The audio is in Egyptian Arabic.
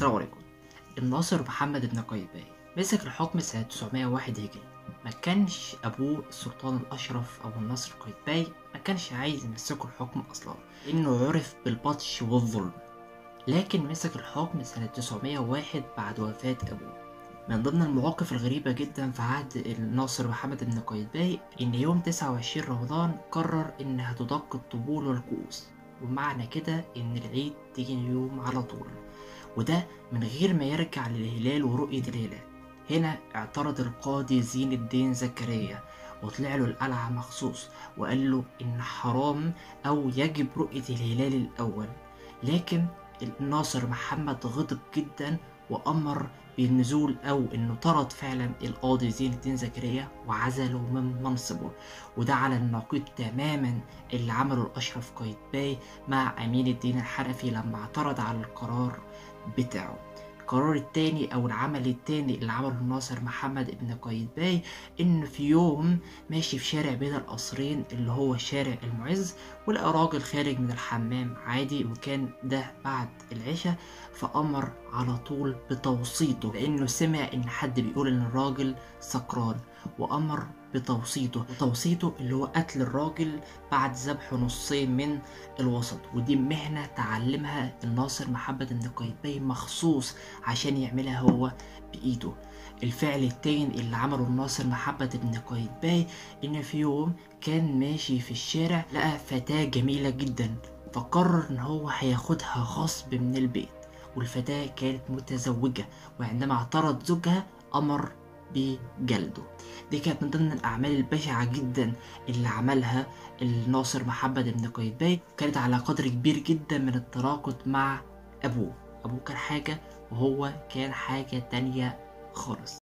السلام عليكم الناصر محمد بن قايتباي مسك الحكم سنة 901 هجري ما كانش أبوه السلطان الأشرف أو الناصر قايتباي ما كانش عايز يمسكه الحكم أصلا لأنه عرف بالبطش والظلم لكن مسك الحكم سنة 901 بعد وفاة أبوه من ضمن المواقف الغريبة جدا في عهد الناصر محمد بن قايتباي إن يوم 29 رمضان قرر إن هتدق الطبول والكؤوس ومعنى كده إن العيد تيجي اليوم على طول وده من غير ما يرجع للهلال ورؤية الهلال هنا اعترض القاضي زين الدين زكريا وطلع له القلعة مخصوص وقال له إن حرام أو يجب رؤية الهلال الأول لكن الناصر محمد غضب جدا وأمر بالنزول أو إنه طرد فعلا القاضي زين الدين زكريا وعزله من منصبه وده على النقيض تماما اللي عمله الأشرف قايتباي مع أمين الدين الحنفي لما اعترض على القرار بتاعه القرار التاني او العمل التاني اللي عمله الناصر محمد ابن قايتباي ان في يوم ماشي في شارع بين القصرين اللي هو شارع المعز ولقى راجل خارج من الحمام عادي وكان ده بعد العشاء فامر على طول بتوسيطه لانه سمع ان حد بيقول ان الراجل سكران وامر بتوسيطه وتوسيطه اللي هو قتل الراجل بعد ذبح نصين من الوسط ودي مهنة تعلمها الناصر محمد بن قايتباي مخصوص عشان يعملها هو بإيده الفعل التاني اللي عمله الناصر محمد بن قايتباي إن في يوم كان ماشي في الشارع لقى فتاة جميلة جدا فقرر إن هو هياخدها غصب من البيت والفتاة كانت متزوجة وعندما اعترض زوجها أمر بجلده دي كانت من ضمن الأعمال البشعة جدا اللي عملها الناصر محمد بن قايتباي كانت على قدر كبير جدا من التناقض مع أبوه أبوه كان حاجة وهو كان حاجة تانية خالص